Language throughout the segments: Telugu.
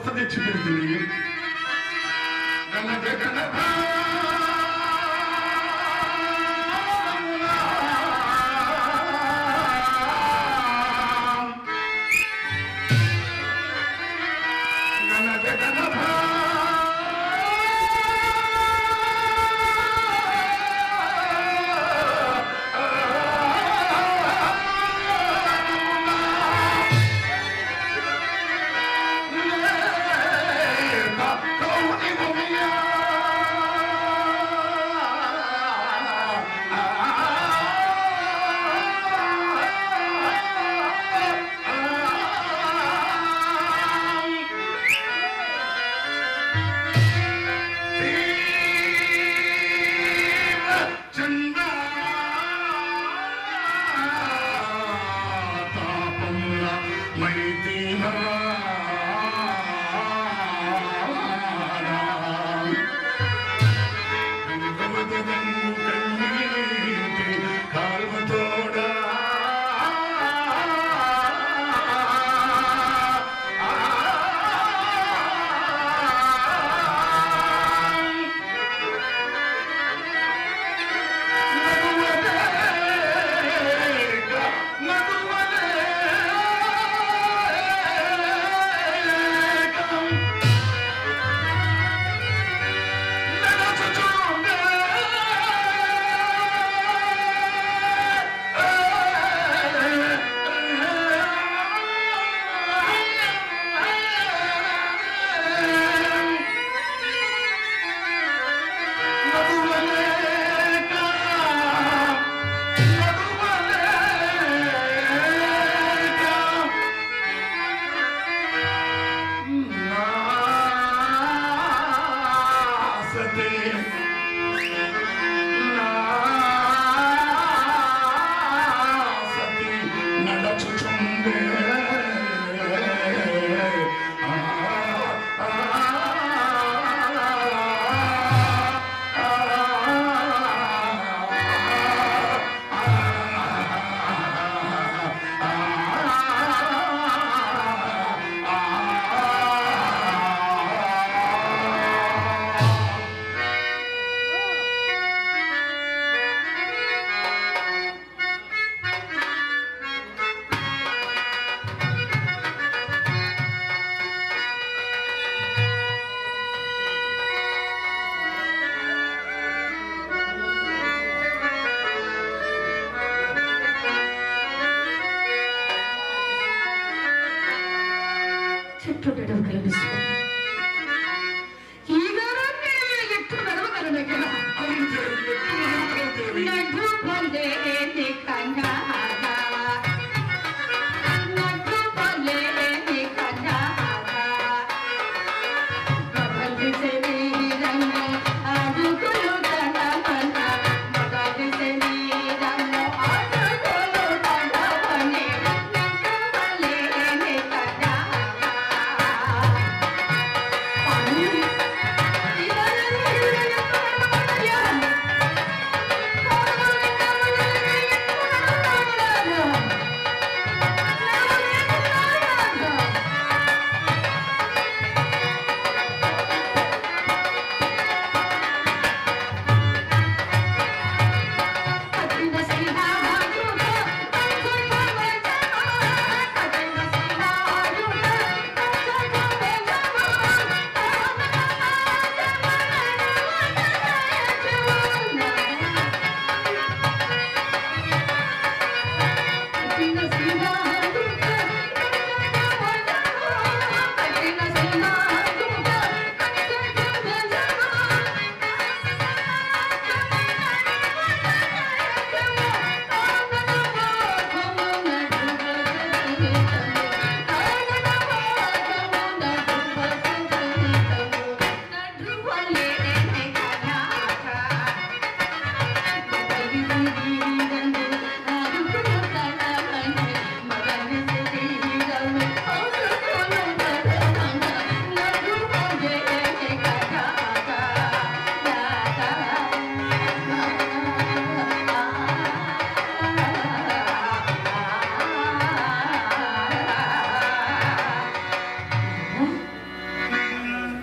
అవస్థ తెచ్చి పెడుతుంది గణగ గణభా గణగ గణభా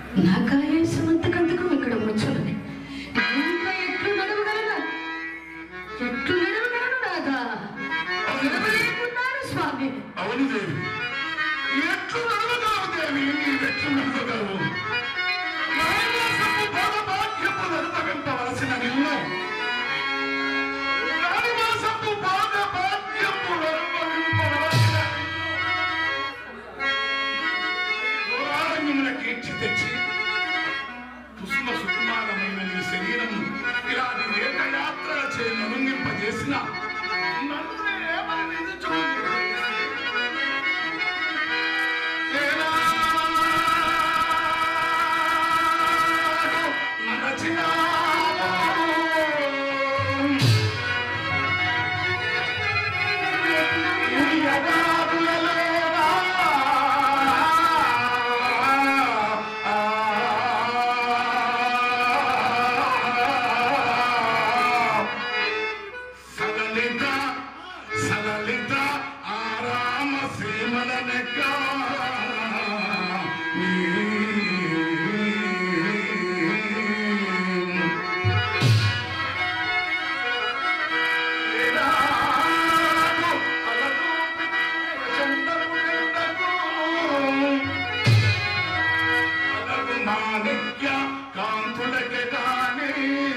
నా కాయేసినంతకంతకు ఇక్కడ ముచ్చులని ఇంకా ఎట్లు నడవగలనా ఎట్లు నడవగలను నాదా నడవలేకున్నాను స్వామి అవును దేవి ఎట్లు నడవగలవు దేవి నీవెట్లు నడవగలవు మానవాసము భోగభాగ్యము నడపగంపవలసిన నిన్ను మానవాసము భోగభాగ్యము నడపగంపవలసిన నిన్ను కీర్చి తెచ్చి కుసుమ సుకుమారమైన నీ శరీరం ఇలాంటి ఏకయాత్ర చే నలుంగింపజేసిన నన్ను ఏమని నిందించుకుంటున్నాను? సలలిత సలలిత ఆరామ సీమలనెక్క మాణిక్య కాంతులకి కానీ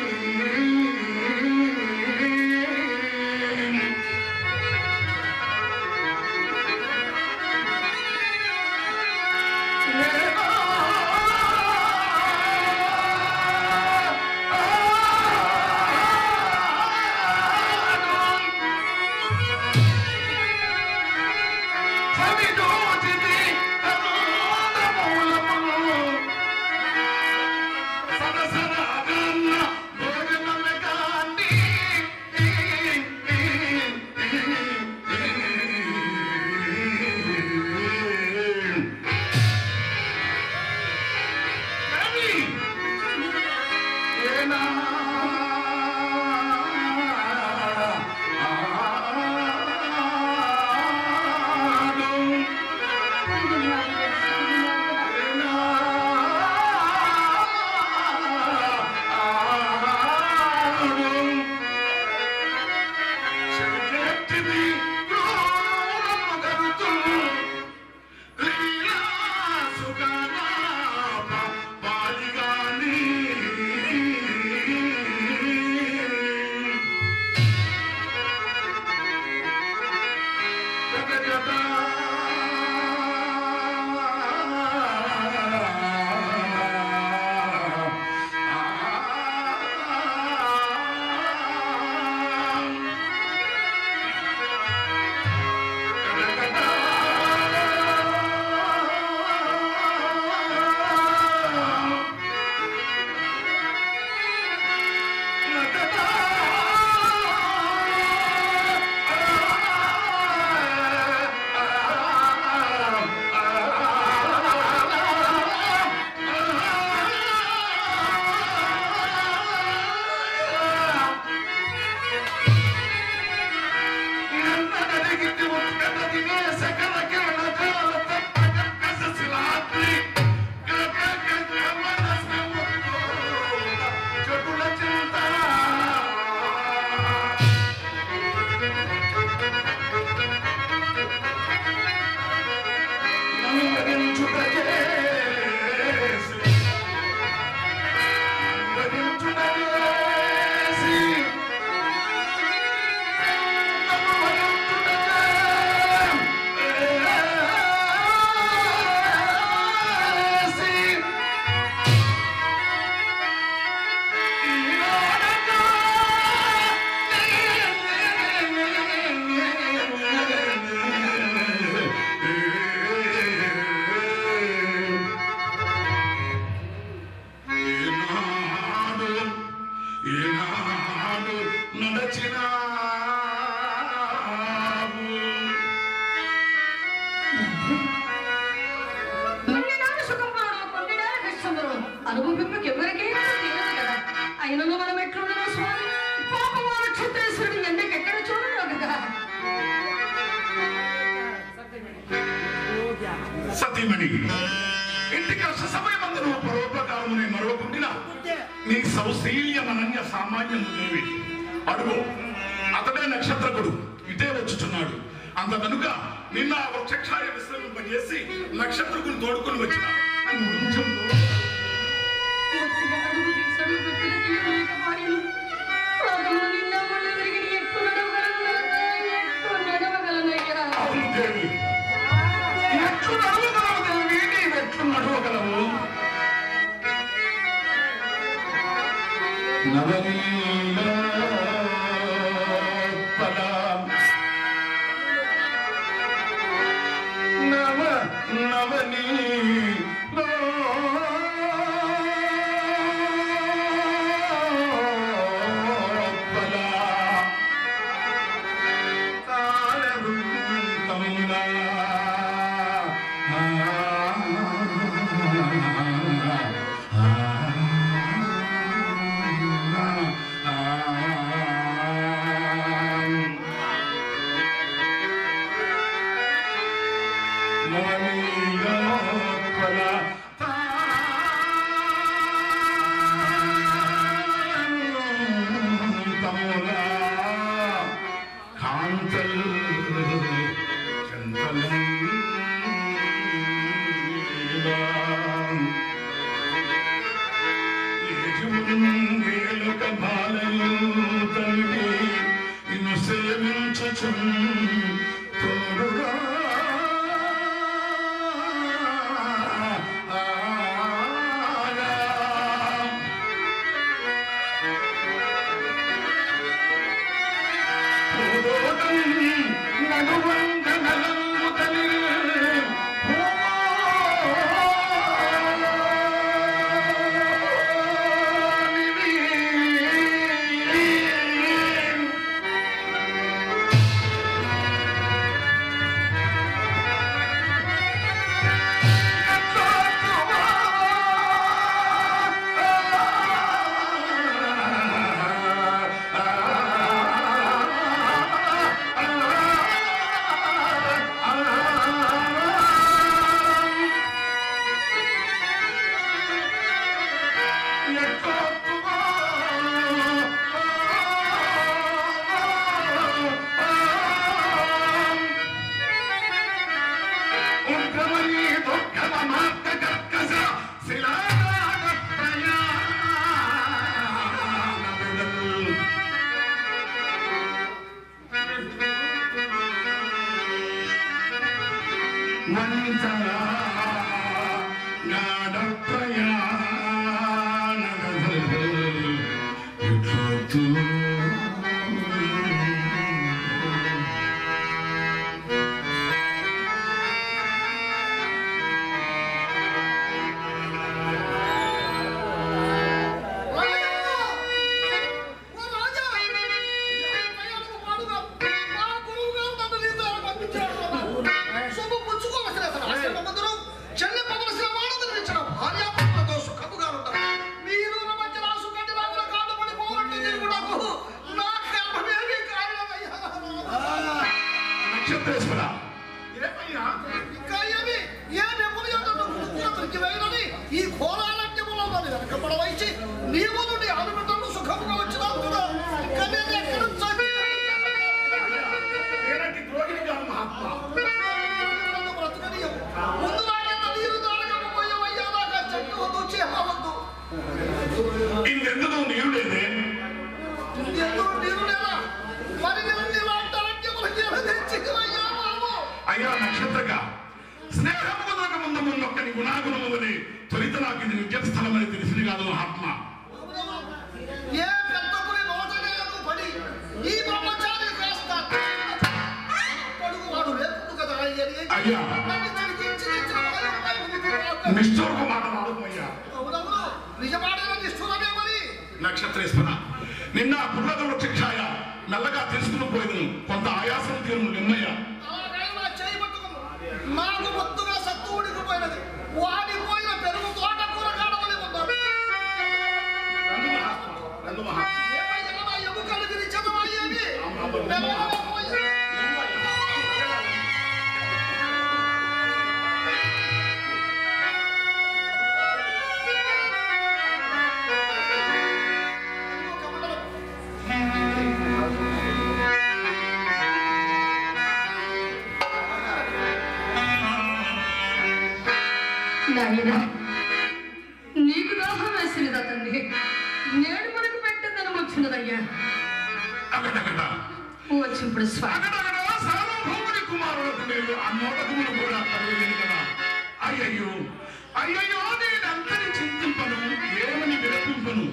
ఏనాడు నడచినావు కొన్నినాడు సుఖంలోనూ, కొన్నినాడు కష్టంలోనూ అనుభవింపకి ఎవరికీ తెలియదు కదా. అయినను మనం ఎట్లుండను స్వామి? పాపమాన క్షత్రేశ్వరుడు ఎండకెక్కడ చూడను కదా. సతీమణి ఇంటికి వచ్చే సమయం అందు నువ్వు అతడు శైల్యమనన్య సామాన్యం దేవి అడుగు అతడే నక్షత్రకుడు ఇటే వచ్చుచున్నాడు అంత కనుక నిన్న ఆ వృక్షక్షాయ విశ్రమింపజేసి నక్షత్రకుని తోడుకొని వచ్చిన ఒత్తిగా అడుగు తీసి అడుగు పెట్టిన తీయలేక పాడెను. లోకమును నిన్న మొన్న తిరిగి ఎక్కువ నడవగలను, ఎక్కువ నడవగలనయ్యా. అవును దేవి ఎట్లు నడవగలవు దేవి నీవెట్లు నడవగలవు నవనీలోత్పల నవ నవనీలోత్పల కాంతల్ చంతలం ఏజుముంగేలుక బాలలు తల్లి ఇను సేవించుచు తోడుగా నడువంగ నలంగు తల్లి వంచనా నక్షత్రేశ్వర ఏమయ్యా ఈ ఘోరాలక్యములో నన్ను వెనకబడవైచి నీవు నుండి ఆడుబిడ్డలు సుఖముగా వచ్చినావు కదా ఇంకా నేను ఎక్కడ చదివి నేనంటి ద్రోహిణిగా మహాత్మా నన్ను బ్రతకనీయవు. ముందు నాకెంత నీరు తాగకపోయావయ్యా, నాకు ఆ చెట్టు వద్దు, చేమ వద్దు. ఇంకెందుకు నీరు లేదే ఇంకెందుకు నీరు లేదా? మరి నేను నీలాంటి అరణ్యములకు ఎలా తెచ్చితివయ్యా బాబు? అయ్యా నక్షత్రక స్నేహము నాకు ముందు మున్నొక్కని గుణాగుణము వలె తొలిత నాకు ఇది నిత్య స్థలమని తెలిసింది కాదు మహాత్మా ఏ పెద్ద పులి నోటనేను పడి, ఈ బ్రహ్మచారి కాస్త అడుగు వాడు లేకుండు కదా అయ్యని. అయ్యా. నన్ను తిరిగించి ఇచ్చిన వాడు ఉన్నాయి, ఉనికి రాక. నిష్ఠూరపు మాట వాడకమయ్యా అవునవును, నిజమాడిన నిష్ఠురమే మరి. నక్షత్రేశ్వర నిన్న పుల్లక వృక్షాయ మెల్లగా తీసుకుని పోయింది కొంత ఆయాసం తీరు నిన్నయ్య అలాగైనా చేయి పట్టుకును. నాకు మొత్తుగా సత్తు ఉడికిపోయినది వాడిపోయిన పెరుగు తోట కూర కాడవలి ఉన్నాడు రంగు మహాత్మా రంగు మహాత్మా ఏమయ్యా నా ఎముకలు విరిచదమయ్యేది? నెలవకపోయి- నేడు మనకు పెట్టిందని వచ్చినదయ్యా అగడగడ వచ్చి ఇప్పుడు స్వామి అగడగడ సార్వభౌముడి కుమారులకు నేను అన్నోటకములు కూడా కలుగులేదు కదా అయ్యయ్యో అయ్యయ్యో నేను అంతని చింతింపను ఏమని విలపింపను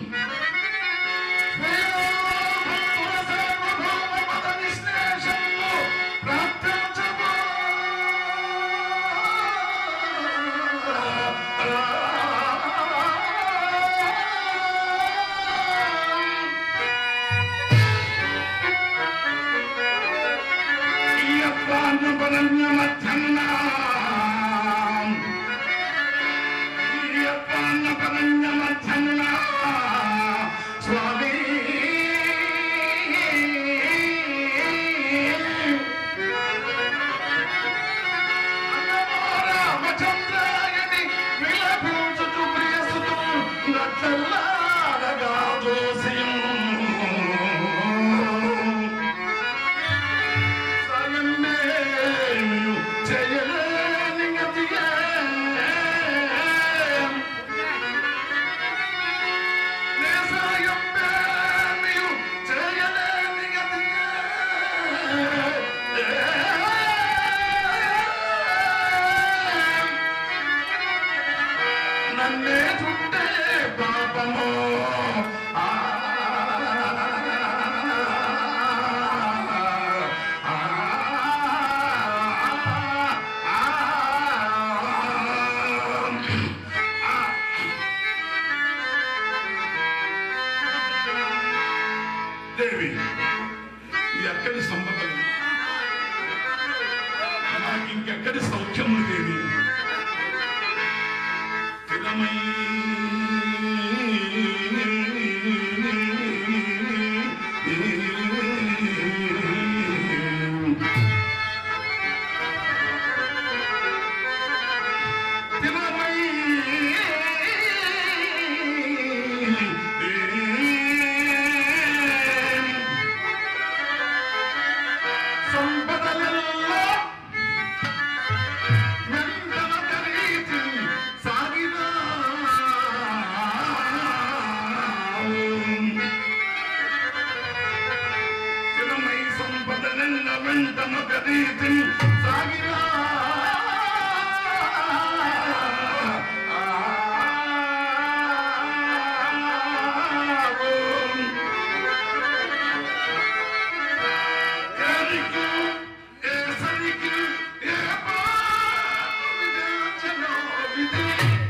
స్వామి రామచంద్రాయని విలపించుచు ప్రియసుతు నచ్చల్లారగా జోసియం సాయన్నేమియు చేయలేని గతియే. నే సాయంబేమియు చేయలేని గతియే. నన్నే చుట్టే పాపము ఆ దేవి ఎక్కడి సంపదలు నాకు ఇంకెక్కడి సౌఖ్యములు దేవి స్థిరమై స్థిరమై సంపదలెల్లా వెంటనకరీతి సాగినా. స్థిరమై సంపదలెల్ల వెంటనకరీతి సాగినా. ఏలికి, ఏ సరికి, ఏ పాపము విధించెనో విధి.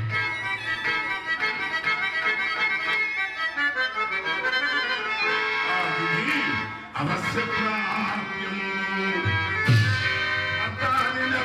ఆ విధి అవశ్య ప్రాప్యము. అతానిన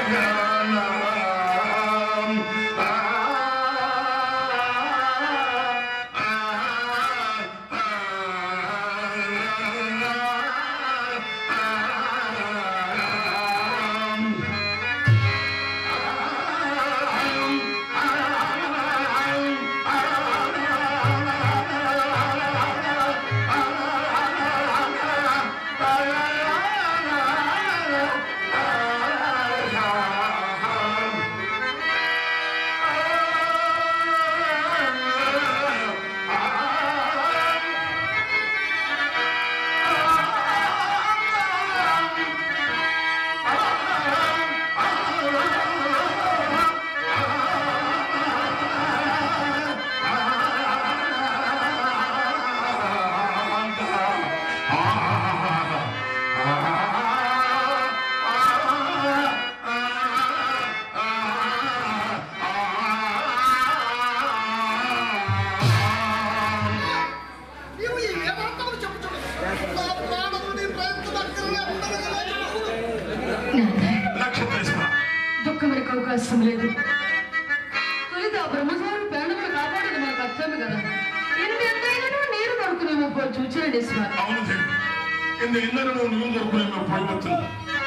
నీవు ఈ వేదాంతములు చెప్పుచుడు నా ప్రాణములు నీ ప్రయత్నం అక్కరలే ఉండదు కదా నక్షత్రేశ్వర దుఃఖమనికి అవకాశం లేదు తొలిత ఆ బ్రహ్మచారి ప్రాణములు కాపాడేది మన కర్తవ్యం కదా ఎన్ని ఎంతైనా నీరు దొరుకునేమో పోయి చూచాడు స్వామి అవును దేవి ఇంత ఇందరూ నువ్వు దొరుకునే మేము పోయివచ్చును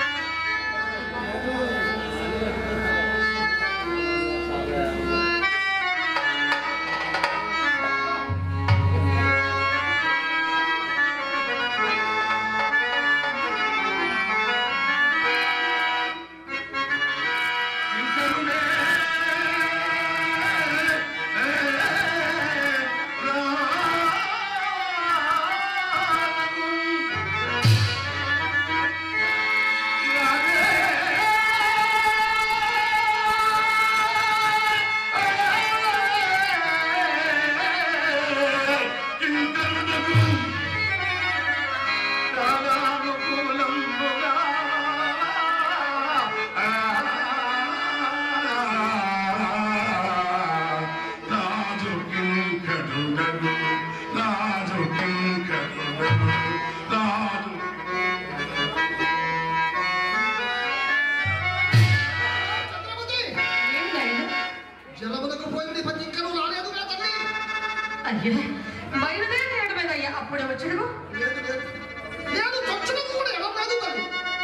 చంద్రమతి ఏమి నాయన జలములకు పోయింది పని ఇంకా రాలేదు నా తల్లి అయ్యా బయలుదేరి మీద అయ్యా అప్పుడే వచ్చాడు లేదు లేదు నేను తక్షణం కూడా ఎడం లేదు తల్లి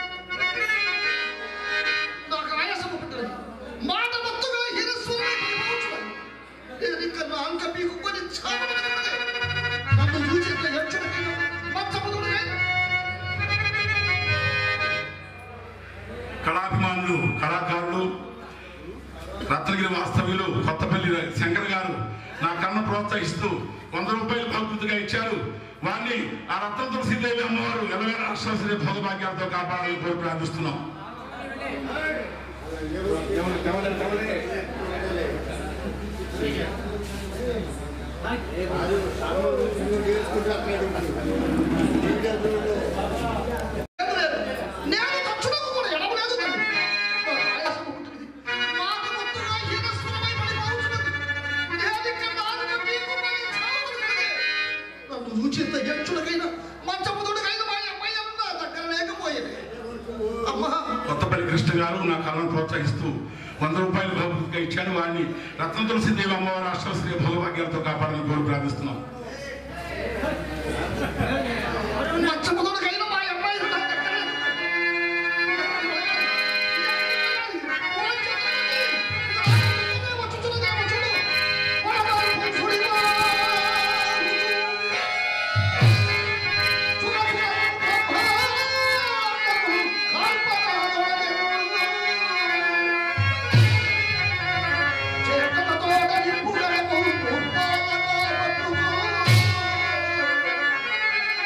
నాకు ఆయాసం పుట్టినది మాట మత్తుగా హీరస్వామి పరిమళించున్నాను నేను ఇంకా నా అంక మీకు కొని చావనన్నది నన్ను చూసి ఎంత ఏడ్చడకైనా మచ్చముదుడుగా కళాభిమానులు కళాకారులు రత్నగిరి వాస్తవ్యులు కొత్తపల్లి శంకర్ గారు నా కన్న ప్రోత్సహిస్తూ వంద రూపాయలు భక్తుడిగా ఇచ్చారు వారిని ఆ రత్న తులసీదేవి అమ్మవారు ఎలవేల అక్షరశ్రీ భోగభాగ్యాలతో కాపాడాలని కోరి ప్రార్థిస్తున్నాం లేదు లేదు. నేను తక్షణం కూడా ఎడం లేదు తల్లి నాకు ఆయాసం పుట్టినది మాట మత్తుగా హీరస్వామి పరిమళించున్నది నేను ఇంకా నా అంక మీకు కొని చావనన్నది నన్ను చూసి ఎంత ఏడ్చుడకైనా మంచముదుడుకైనా మా అమ్మాయి నా దగ్గర లేకపోయేది అమ్మా కొత్తపల్లి కృష్ణ గారు నా కళను ప్రోత్సహిస్తూ వంద రూపాయలు భగవద్గా ఇచ్చారు వారిని రత్న తులసీదేవి అమ్మవారు అష్టశ్రీ భోగభాగ్యాలతో కాపాడాలని కోరి ప్రార్థిస్తున్నాం మచ్చముదుడుకైనా మా అమ్మాయి నా దగ్గర చేతనతోడ నిప్పుగడము ఉప్పాలగా పట్టుకో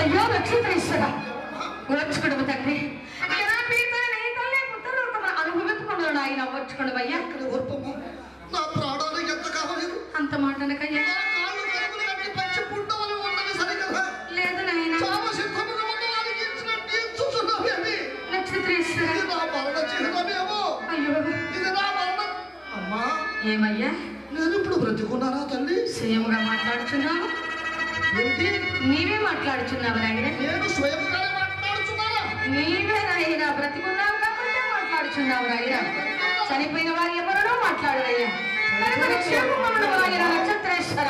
అయ్యో నక్షత్రేశ్వర ఓర్చుకుడు తండ్రి ఎలా పీడితే నీ తల్లి పుత్రులు అనుభవించుకున్నాడు ఆయన ఓర్చుకుడు అయ్యా ఇక్కడ ఓర్పమ్మా నా ప్రాణానికి ఎంత కావలేదు అంత మాట అనకయ్యా నా కాళ్ళు కడుపులు కట్టి పచ్చి పుట్టవలు ఉన్నది సరికదా లేదు నాయన చావ సిద్ధముగా ఉన్నవారికి ఇచ్చినట్టు ఇచ్చుచున్నావేమి నక్షత్రేశ్వర ఇది నా మరణ చిహ్నమేమో అయ్యో ఇది నా మరణ అమ్మా ఏమయ్యా నేను ఇప్పుడు బ్రతికున్నానా తల్లి స్వయముగా మాట్లాడుచున్నావు ఏంటి నీవే మాట్లాడుచున్నావు నాయన నేను స్వయంగానే మాట్లాడుతున్నానా నీవే నాయన బ్రతికున్నావు కాబట్టి మాట్లాడుచున్నావు నాయన చనిపోయిన వారు ఎవరినో మాట్లాడరయ్యా కనుక క్షేమమును ఆయన నక్షత్రేశ్వర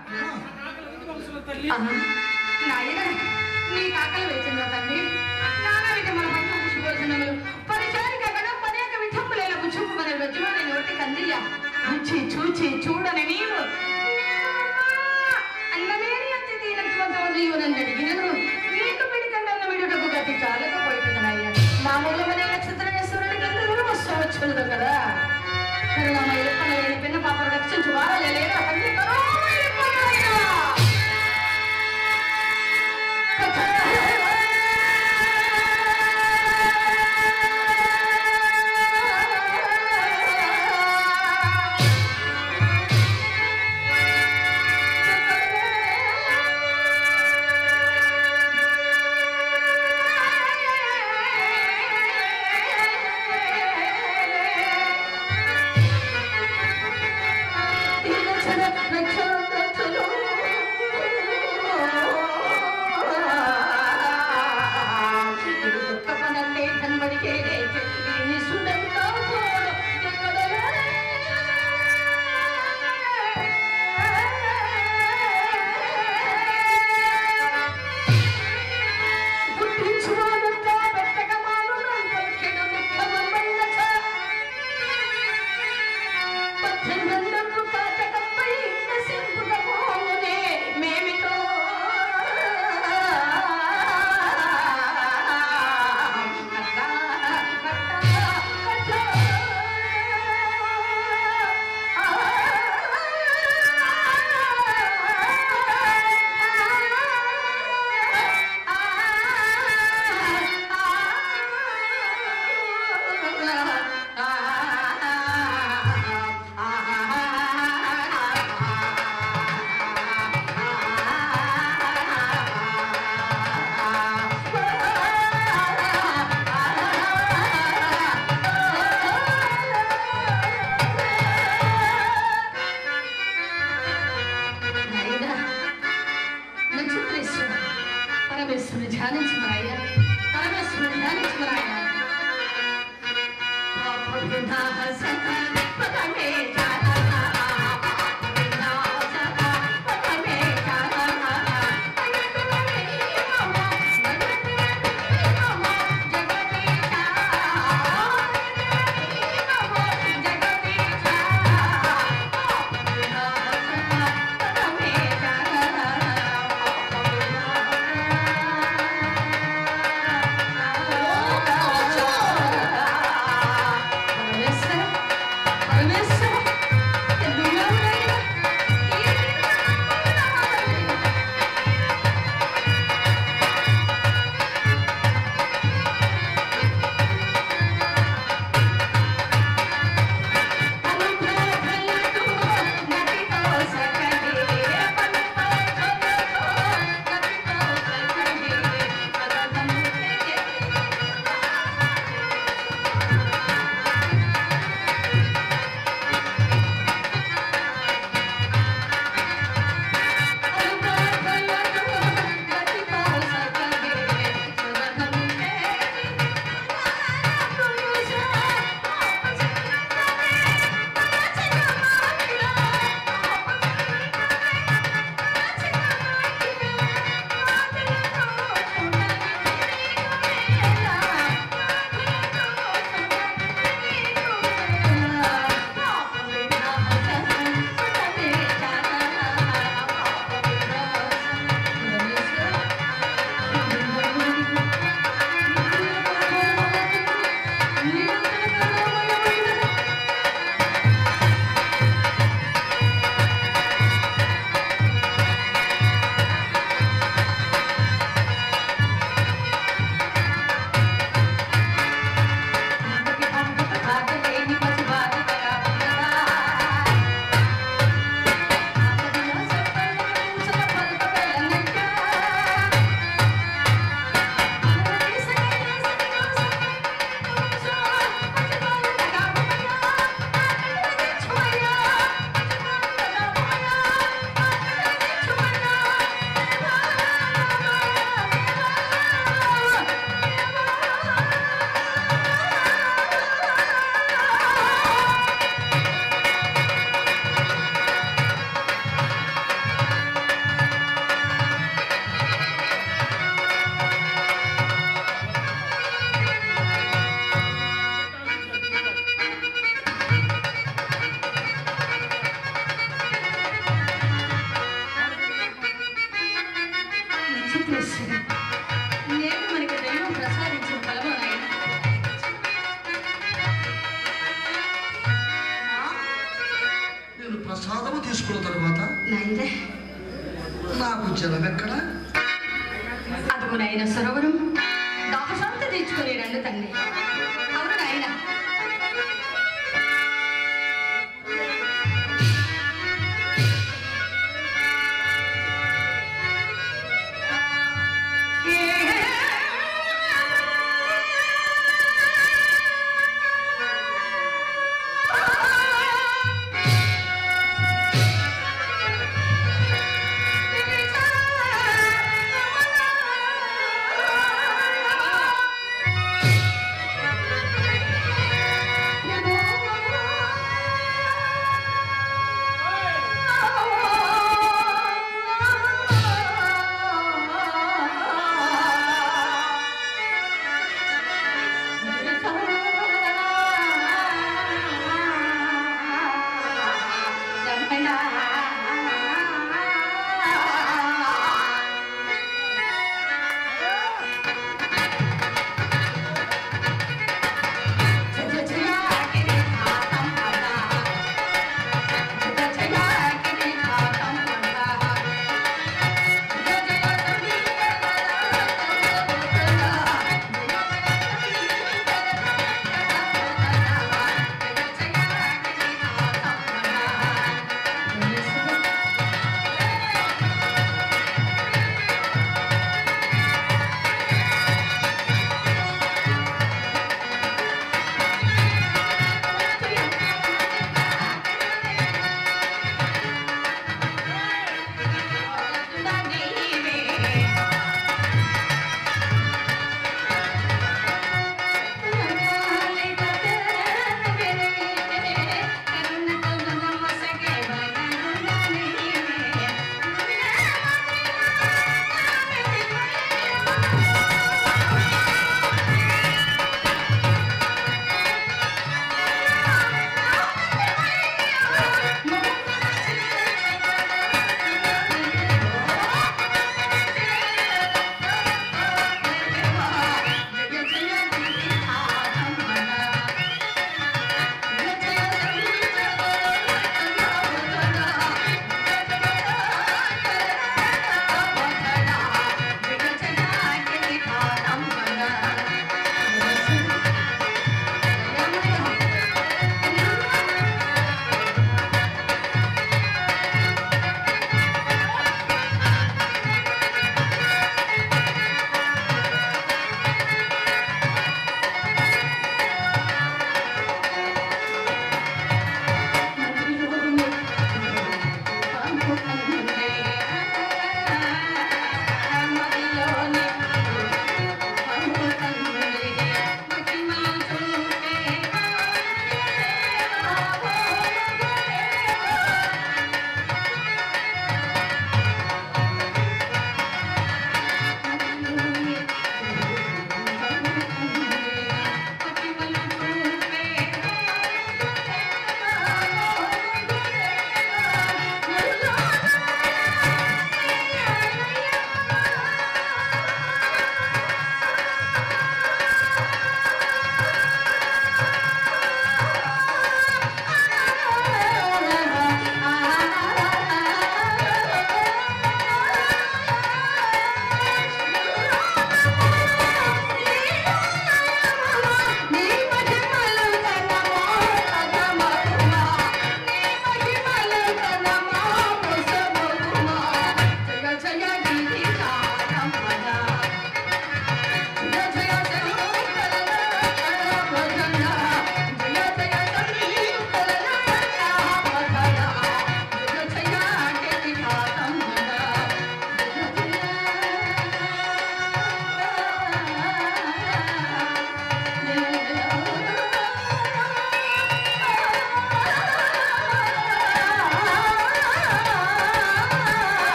ఆహా, నాయన నీ కాకలు వేచిందా తండ్రి నానా విధముల పట్ల పుష్పోజనములు పరిచారిక గణం అనేక విధములైన పుచ్చుకు మన వెజ్జుమని నోటి కందియ రుచి చూచి చూడని నీవు అన్నమేని అతి దీనత్వంతో నీవు నన్ను అడిగినను నీకు పిడికండన్న విడుటకు గతి చాలకపోయిందనయ్య మామూలమైన నక్షత్రేశ్వరుని గంధులు వస్తవచ్చును కదా కరుణమయ పనలేని పిన్న పాపను రక్షించు వారలే లేరా తండ్రి కరుణమయ పనలేనా పద్దెనిమిదొందలు పాతకంపై నసింపుకపోవునే మేమితో. కట్ట, కట్ట, కట్ట. నాయనా, నక్షత్రేశ్వర, పరమేశ్వరుని ధ్యానించుమరాయ పరమేశ్వరుని ధ్యానించుమరాయ పాప వినాశక పదమే జానక, పాప వినాశక పదమే జానక. అయ్యప్పనే మమ, జగతే మమ, జగదీశ. మమ, జగదీశ. పాప వినాశక పదమే జానక. పరమేశ్వర పరమేశ్వర ఈశ్వరుడు, నేను మనకి దైవం ప్రసాదించిన ఫలము నాయన నేను ప్రసాదము తీసుకున్న తర్వాత నాయన నాకు జలం ఎక్కడ అదుగు నాయన సరోవరం దాహశాంతి తీర్చుకొని రండి తండ్రి అవును నాయన ఆ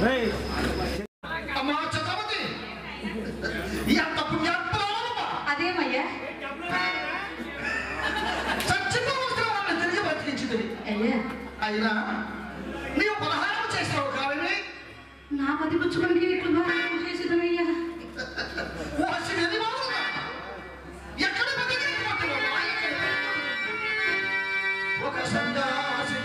అమ్మా చంద్రమతి ఎంత పుణ్యాత్మరాలమ్మా అదేమయ్యా చచ్చిపోవలసిన వాళ్ళని తిరిగి బతికించింది అయ్యా అయినా నీవు పలహారం చేసావు కావని నా పది పుచ్చుకోనికి ఇట్లు బాగా చేసేదనయ్యా వాసి వెది మారుగా ఎక్కడ బతికినటువంటి వాడు? ఎక్కడ? ఒక సన్యాసి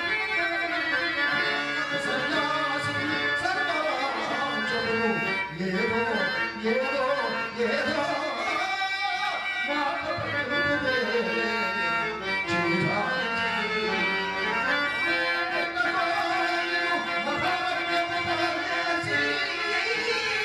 ఒక సన్యాసి సర్వరాజుడు ఏదో ఏదో ఏదో మాట పలుకుదే చిరాకి. ఎన్నడో మహాత్మ్యము వలసి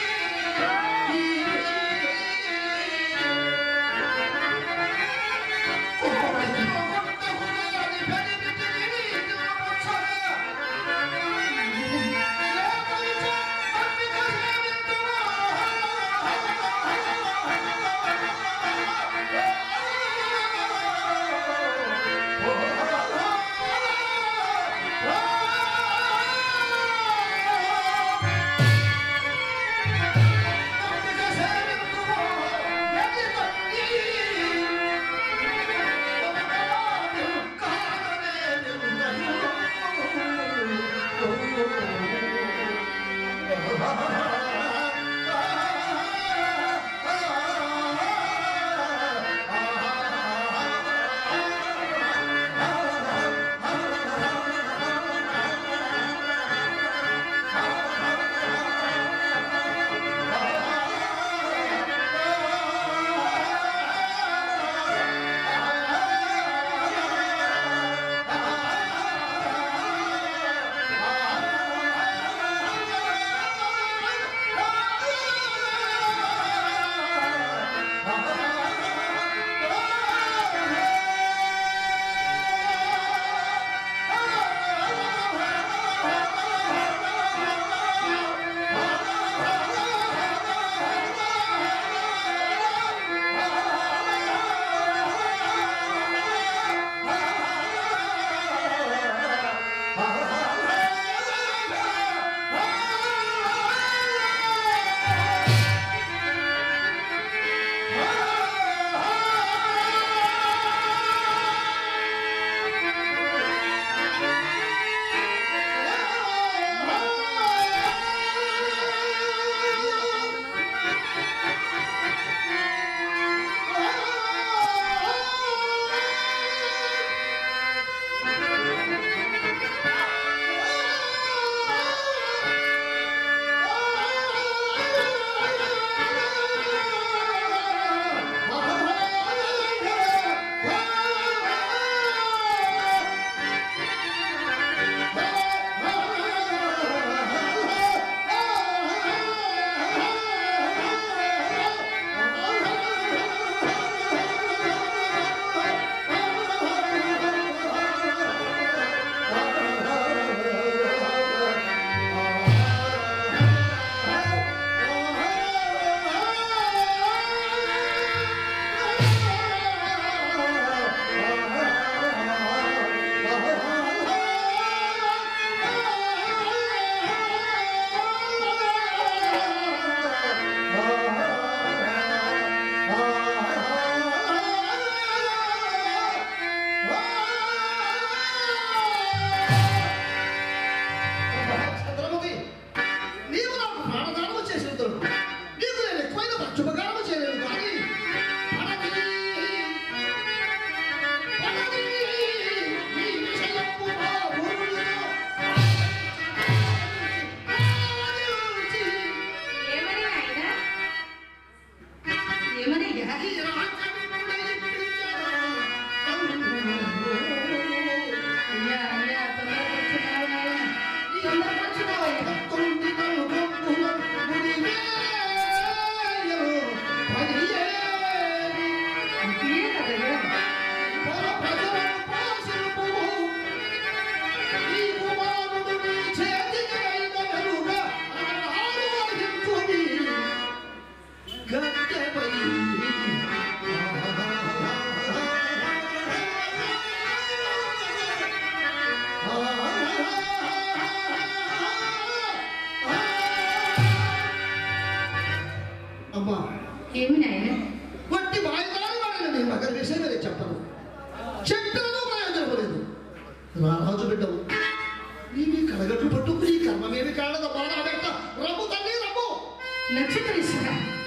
నక్షత్రేశ్వర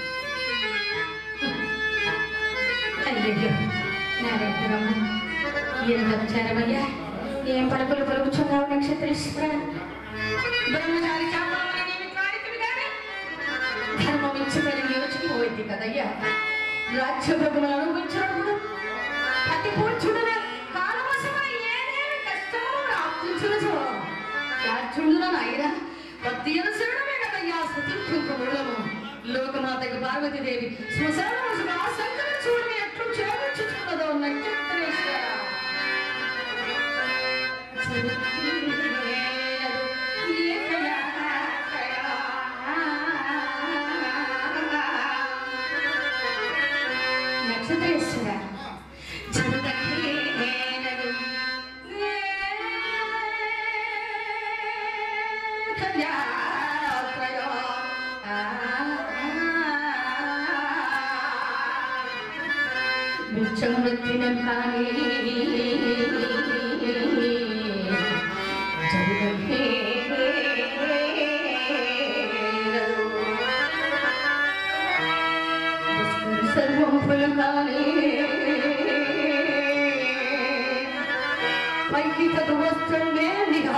అయ్యయ్యో నారాయణరామ ఈయన వచ్చారమయ్యా ఏం పలుకులు పలుకుచున్నావు నక్షత్రేశ్వర బ్రహ్మచారి శాపములని నిమిత్తానికి గాని ధర్మం ఇచ్చుకొని యోచిపోయింది కదయ్యా రాజ్యభ్రమలను అనుభవించినప్పుడు అతి పూజ్యుడనే కాలవశమై ఏదేమి కష్టములు ప్రాప్తించును యాచుండున నాయన పత్తియన శరణమే కదయ్యా స్థుతించుకుముళ్ళము లోకమాతకు పార్వతీదేవి శ్మశానముగా శంకర చూడని ఎట్లు చేర్చుచున్నదో నక్షత్రేశ్వర నక్షత్రేశ్వర జగదఖిలేనదు కళ్యాత్రయో విచ్చమృత్తిన కానీ సర్వం ఫలకాలే పైకి తదు వస్తుండే నిఘా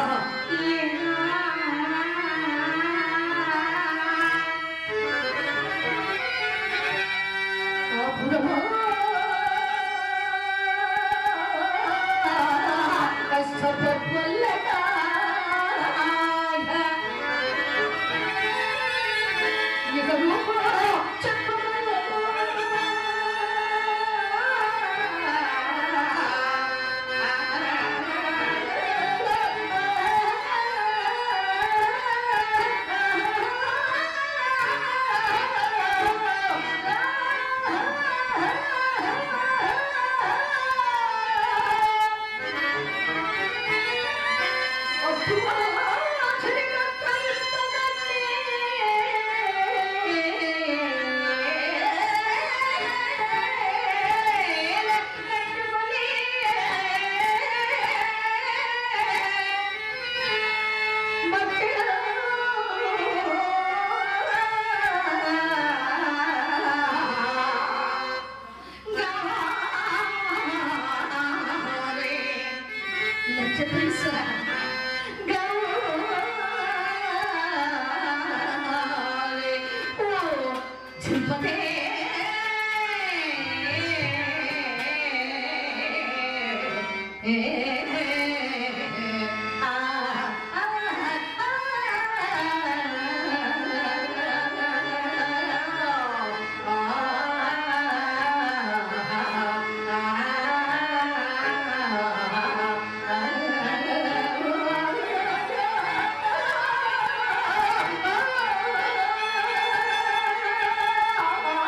నక్షత్రేశ్వర గౌరే ఓ చింపతే ఆ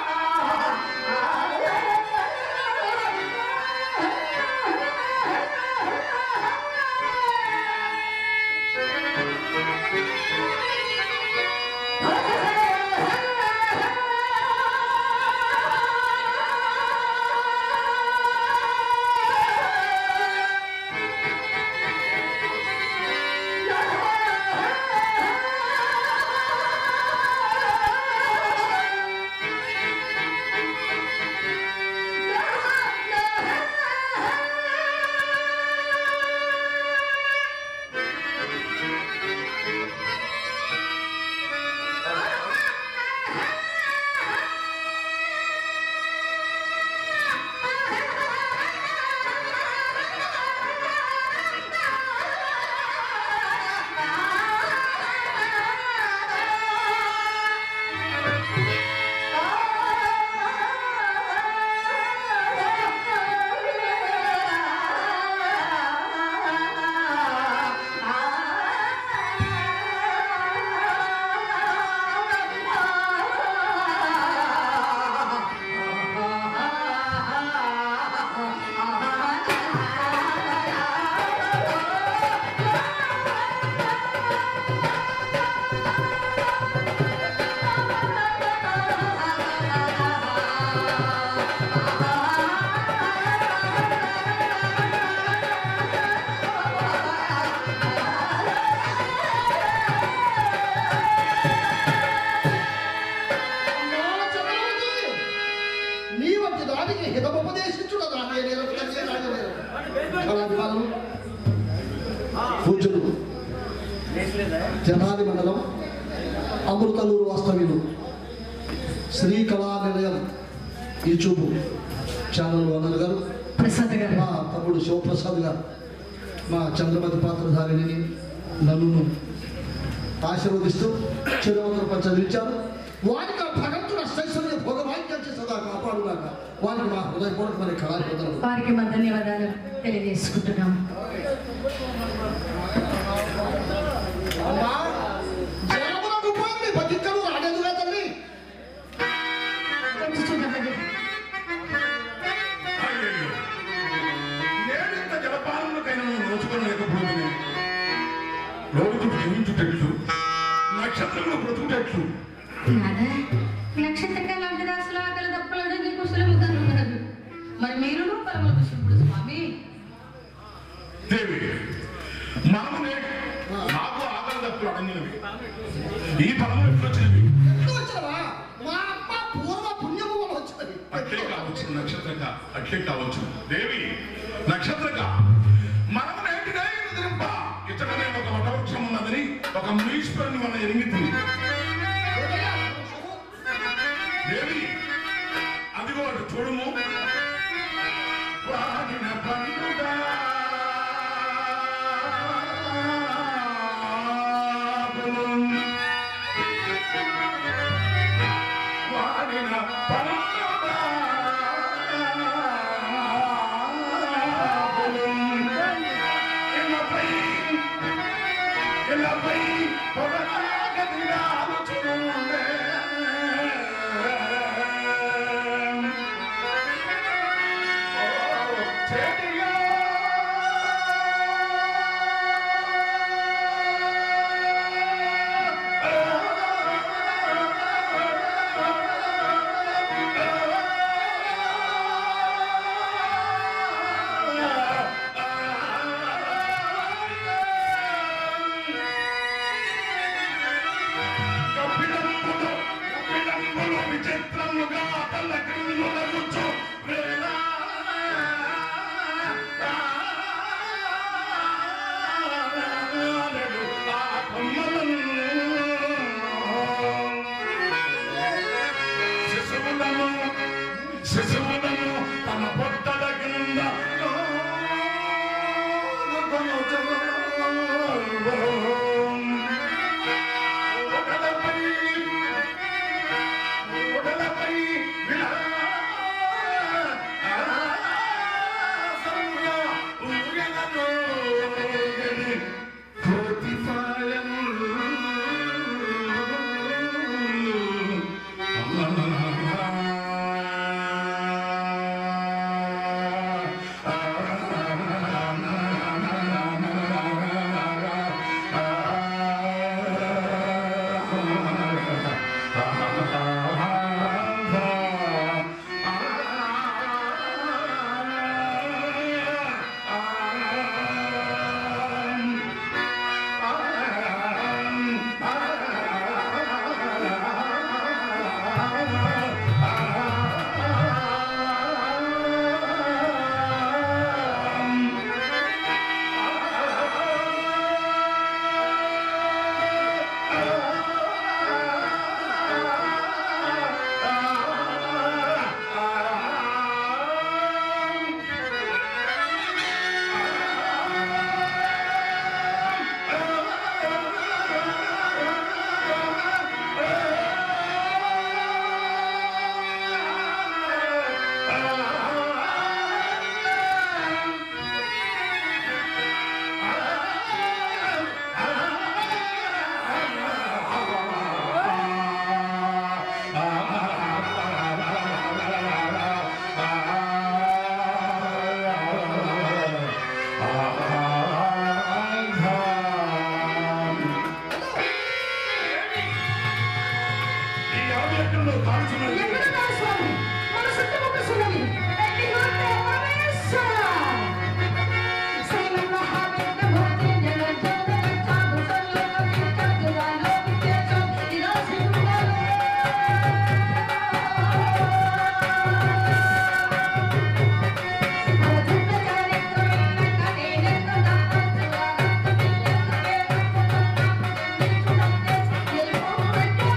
అమృతలూరు వాస్తవ్యులు శ్రీ కళా నిలయం యూట్యూబ్ ఛానల్ ఓనర్ గారు ప్రసాద్ గారు మా తమ్ముడు శివప్రసాద్ గారు మా చంద్రమతి పాత్రధారిణిని నన్ను ఆశీర్వదిస్తూ చిరవంతర చదివించారు వారికి ఆ భగవంతుడు అష్టైశ్వర్య భోగభాగ్యం సదా కాపాడుగాక వారికి మా హృదయపూర్వకమైన కళాహృదయం వారికి మా ధన్యవాదాలు తెలియజేసుకుంటున్నాం అమ్మా జనములకు పోండి బతిక్కలు రాడేదుగా తల్లి వచ్చి చూడండి అయ్యయ్యో. నేడింత జలపాలములకైనా నువ్వు నోచుకోలేకపోతుంది లోతుడు జీవించుటట్లు నక్షత్రములు బ్రతుకుటట్లు నాదా నక్షత్రకాల అడ్డదాసులు ఆకలి దప్పలడు నీ కుశలము కనుగొనదు మరి మీరు పరమ కుశలుడు స్వామి దేవి మనమునే నాకు ఆకలి తప్పులు అడంగినవి ఈ పదము ఎప్పుడు వచ్చినవి ఎప్పుడు వచ్చావా మా అమ్మ పూర్వ పుణ్యము వల్ల వచ్చినది అట్లే కావచ్చు నక్షత్రక అట్లే కావచ్చు దేవి నక్షత్రక మనము నేటిగా ఎదురింప ఇతడనే ఒక వటవృక్షం ఉన్నదని ఒక మునీశ్వరుని మన ఎరిగింది దేవి అదిగో అటు చూడుము వాడిన పండుగ వాడిన పండుగ ఇళ్ళపై ఇళ్ళపై పొగలాగదిగాలు చూడే చెడియా కపిలంబులు కపిలంబులు విచిత్రముగా తల్ల క్రిందులగుచు వేళ ఆ కొమ్మలను శిశువులను శిశువులను తమ పొట్టల కింద ఓడలపై ఓడలపై విలాసంగా ఊయలను ఈ యాభై ఎకరంలో కాల్చున్నది ఎక్కడున్నా స్వామి మన చుట్టుముట్టు సున్నమి ఎట్టి నోటే పరమేశ్వర శ్రీమన్ మహావిద్య భక్తి జన జన చాదు సల్లో విద్య జనాలో విద్య ఇదో సింహ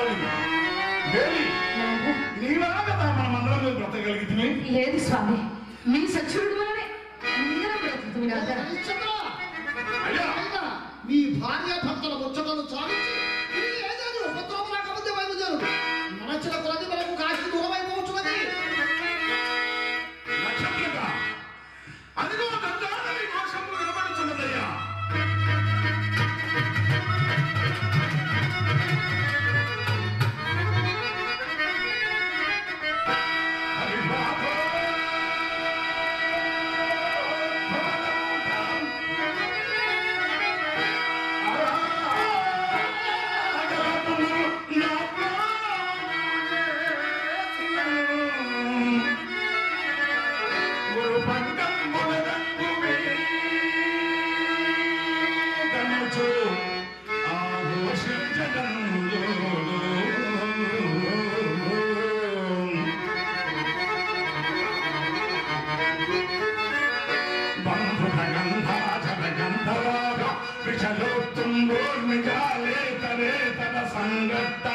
తల్లి వేలి నీవా కదా మనం అందరం మీద బ్రతకగలిగితే లేదు స్వామి మీ సచ్చుడు వలనే అందరం బ్రతుకుతుంది కదా హరిశ్చంద్ర అయ్యా అయినా మీ భార్య భర్తల ముచ్చటను చాలించి తిరిగి ఏదేది ఉపద్రవం రాకముందే బయలుదేరు నడచిన కొలది మనకు కాశీ దూరమైపోవచ్చున్నది నక్షత్రంగా అదిగో దండాలని ఘోషము వినబడుతున్నదయ్యా హరి బాబో గురు పంకం మొదలంగుమే గనుచు ఆఘోషించడంలో బంధుగంధాచరగంధరాగ విషలోత్తుంగోర్మిజాలేతరేతర సంగట్ట